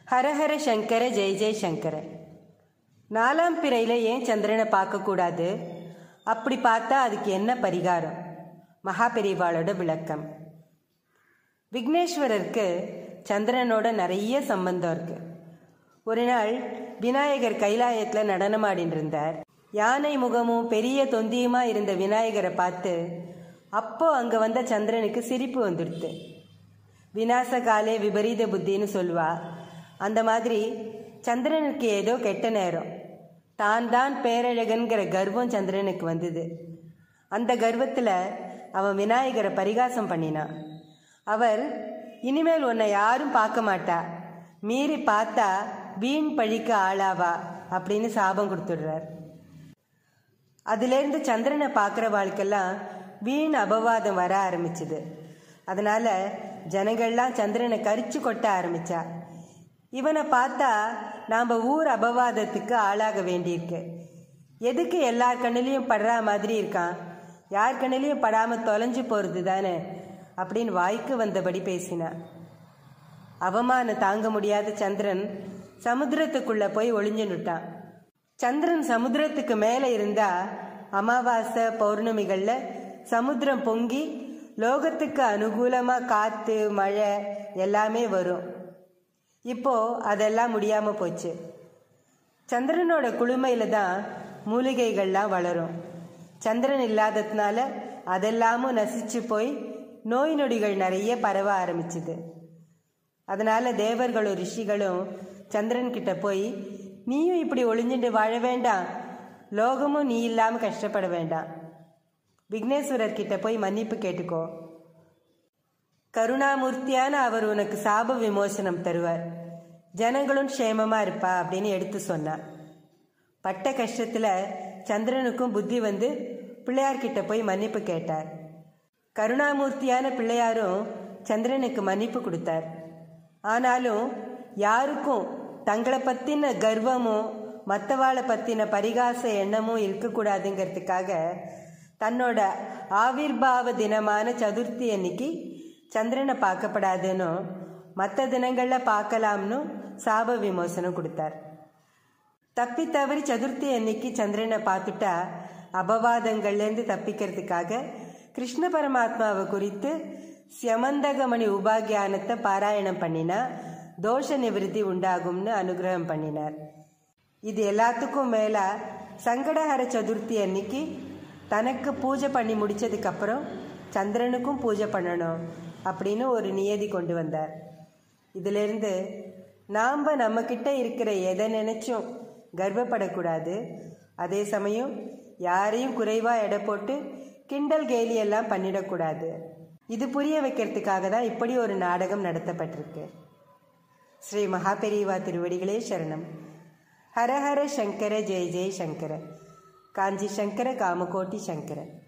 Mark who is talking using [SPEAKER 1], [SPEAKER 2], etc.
[SPEAKER 1] ஹரஹர சங்கர ஜெய் ஜெய் சங்கர நாலாம் பிறையில் ஏன் சந்திரனை பார்க்கக்கூடாது அப்படி பார்த்தா அதுக்கு என்ன பரிகாரம் மகாபெரிவாளோட விளக்கம் விக்னேஸ்வரருக்கு சந்திரனோட நிறைய சம்பந்தம் இருக்கு ஒரு நாள் விநாயகர் கைலாயத்தில் நடனமாடின்னு இருந்தார் யானை முகமும் பெரிய தொந்தியுமா இருந்த விநாயகரை பார்த்து அப்போ அங்கே வந்த சந்திரனுக்கு சிரிப்பு வந்துடுது விநாச காலே விபரீத புத்தின்னு சொல்வா அந்த மாதிரி சந்திரனுக்கு ஏதோ கெட்ட நேரம் தான் தான் பேரழகன்கிற கர்வம் சந்திரனுக்கு வந்தது அந்த கர்வத்தில் அவன் விநாயகரை பரிகாசம் பண்ணினான் அவர் இனிமேல் உன்னை யாரும் பார்க்க மாட்டா மீறி பார்த்தா வீண் பழிக்க ஆளாவா அப்படின்னு சாபம் கொடுத்துடுறார் அதுலேருந்து சந்திரனை பார்க்குற வாழ்க்கெல்லாம் வீண் அபவாதம் வர ஆரம்பிச்சுது அதனால ஜனங்கள்லாம் சந்திரனை கரிச்சு கொட்ட ஆரம்பிச்சா இவனை பார்த்தா நாம் ஊர் அபவாதத்துக்கு ஆளாக வேண்டியிருக்கு எதுக்கு எல்லார் கண்ணிலையும் படுற மாதிரி இருக்கான் யார் கண்ணிலையும் படாமல் தொலைஞ்சு போகிறது தானே அப்படின்னு வாய்க்கு வந்தபடி பேசினான் அவமானம் தாங்க முடியாத சந்திரன் சமுத்திரத்துக்குள்ள போய் ஒளிஞ்சுனுட்டான் சந்திரன் சமுத்திரத்துக்கு மேலே இருந்தா அமாவாசை பௌர்ணமிகளில் சமுத்திரம் பொங்கி லோகத்துக்கு அனுகூலமாக காற்று மழை எல்லாமே வரும் இப்போ அதெல்லாம் முடியாமல் போச்சு சந்திரனோட குளுமையில தான் மூலிகைகள்லாம் வளரும் சந்திரன் இல்லாததுனால அதெல்லாமும் நசிச்சு போய் நோய் நொடிகள் நிறைய பரவ ஆரம்பிச்சுது அதனால தேவர்களும் ரிஷிகளும் சந்திரன் கிட்ட போய் நீயும் இப்படி ஒளிஞ்சுட்டு வாழ வேண்டாம் லோகமும் நீ இல்லாமல் கஷ்டப்பட வேண்டாம் விக்னேஸ்வரர் கிட்ட போய் மன்னிப்பு கேட்டுக்கோ கருணாமூர்த்தியான அவர் உனக்கு சாப விமோசனம் தருவார் ஜனங்களும் க்ஷேமமா இருப்பா அப்படின்னு எடுத்து சொன்னார் பட்ட கஷ்டத்துல சந்திரனுக்கும் புத்தி வந்து பிள்ளையார்கிட்ட போய் மன்னிப்பு கேட்டார் கருணாமூர்த்தியான பிள்ளையாரும் சந்திரனுக்கு மன்னிப்பு கொடுத்தார் ஆனாலும் யாருக்கும் தங்களை பத்தின கர்வமும் மற்றவாளை பத்தின பரிகாச எண்ணமும் இருக்கக்கூடாதுங்கிறதுக்காக தன்னோட ஆவிர்பாவ தினமான சதுர்த்தி அன்னைக்கு சந்திரனை பார்க்கப்படாதுன்னு மற்ற தினங்களில் பார்க்கலாம்னு சாப விமோசனம் கொடுத்தார் தப்பி தவறி சதுர்த்தி அன்னைக்கு சந்திரனை பார்த்துட்டா அபவாதங்கள்லேருந்து தப்பிக்கிறதுக்காக கிருஷ்ண பரமாத்மாவை குறித்து சியமந்தகமணி உபாகியானத்தை பாராயணம் பண்ணினா தோஷ நிவிருத்தி உண்டாகும்னு அனுகிரகம் பண்ணினார் இது எல்லாத்துக்கும் மேலா சங்கடஹர சதுர்த்தி அன்னைக்கு தனக்கு பூஜை பண்ணி முடிச்சதுக்கப்புறம் சந்திரனுக்கும் பூஜை பண்ணணும் அப்படின்னு ஒரு நியதி கொண்டு வந்தார் இதிலிருந்து நாம் நம்மக்கிட்ட இருக்கிற எதை நினைச்சும் கர்வப்படக்கூடாது அதே சமயம் யாரையும் குறைவாக எடை போட்டு கிண்டல் கேலி எல்லாம் பண்ணிடக்கூடாது இது புரிய வைக்கிறதுக்காக தான் இப்படி ஒரு நாடகம் நடத்தப்பட்டிருக்கு ஸ்ரீ மகாபெரிவா திருவடிகளே சரணம் ஹரஹர சங்கர ஜெய ஜெய சங்கர காஞ்சி சங்கர காமகோட்டி சங்கர